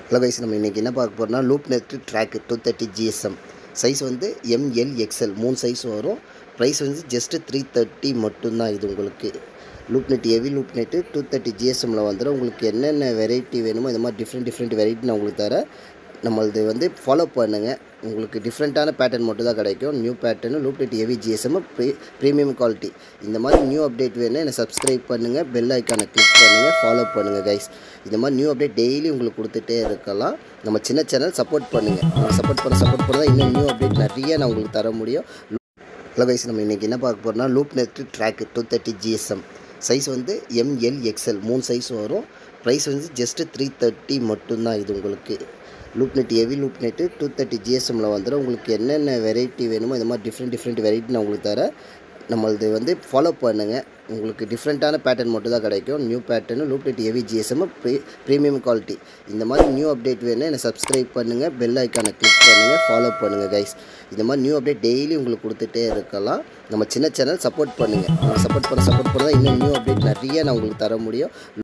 hello guys நம்ம இன்றைக்கி என்ன பார்க்க போகிறோம்னா loop net track two thirty GSM size வந்து எம்எல் எக்ஸ்எல் மூணு சைஸ் வரும் ப்ரைஸ் வந்து ஜஸ்ட்டு த்ரீ தேர்ட்டி மட்டும்தான் இது உங்களுக்கு loop net heavy loop net two thirty ஜிஎஸ்எம்மில் வந்துடும் உங்களுக்கு என்னென்ன வெரைட்டி வேணுமோ இந்த மாதிரி டிஃப்ரெண்ட் டிஃப்ரெண்ட் வெரைட்டி நான் உங்களுக்கு தரேன் நம்மளது வந்து ஃபாலோ பண்ணுங்கள் உங்களுக்கு டிஃப்ரெண்ட்டான பேட்டர்ன் மட்டும் தான் கிடைக்கும் new pattern loop net heavy GSM pre premium quality இந்த மாதிரி நியூ அப்டேட் வேணும் என்னை சப்ஸ்கிரைப் பண்ணுங்கள் பெல் ஐக்கானை கிளிக் பண்ணுங்கள் ஃபாலோ பண்ணுங்கள் கைஸ் இந்த மாதிரி நியூ அப்டேட் டெய்லி உங்களுக்கு கொடுத்துட்டே இருக்கலாம் நம்ம சின்ன சேனல் சப்போர்ட் பண்ணுங்கள் நம்ம சப்போர்ட் பண்ண சப்போர்ட் பண்ண தான் இன்னும் நியூ அப்டேட் நிறைய நான் உங்களுக்கு தர முடியும் ஹலோ கைஸ் நம்ம இன்றைக்கி என்ன பார்க்க போகிறோம்னா loop net track two thirty GSM size வந்து எம்எல் எக்ஸ்எல் மூணு சைஸ் வரும் ப்ரைஸ் வந்து ஜஸ்ட்டு த்ரீ தேர்ட்டி மட்டும்தான் இது உங்களுக்கு loop net heavy loop net two thirty ஜிஎஸ்எம்மில் வந்துடும் உங்களுக்கு என்னென்ன வெரைட்டி வேணுமோ இந்த மாதிரி டிஃப்ரெண்ட் டிஃப்ரெண்ட் வெரைட்டி நான் உங்களுக்கு தரேன் நம்மளது வந்து ஃபாலோ பண்ணுங்கள் உங்களுக்கு டிஃப்ரெண்ட்டான பேட்டர்ன் மட்டும் தான் கிடைக்கும் new pattern loop net heavy GSM pre premium quality இந்த மாதிரி நியூ அப்டேட் வேணும் என்னை சப்ஸ்கிரைப் பண்ணுங்கள் பெல் ஐக்கானை கிளிக் பண்ணுங்கள் ஃபாலோ பண்ணுங்கள் கைஸ் இந்த மாதிரி நியூ அப்டேட் டெய்லி உங்களுக்கு கொடுத்துட்டே இருக்கலாம் நம்ம சின்ன சேனல் சப்போர்ட் பண்ணுங்கள் நம்ம சப்போர்ட் பண்ண சப்போர்ட் பண்ண தான் இன்னும் நியூ அப்டேட் நிறைய நான் உங்களுக்கு தர முடியும்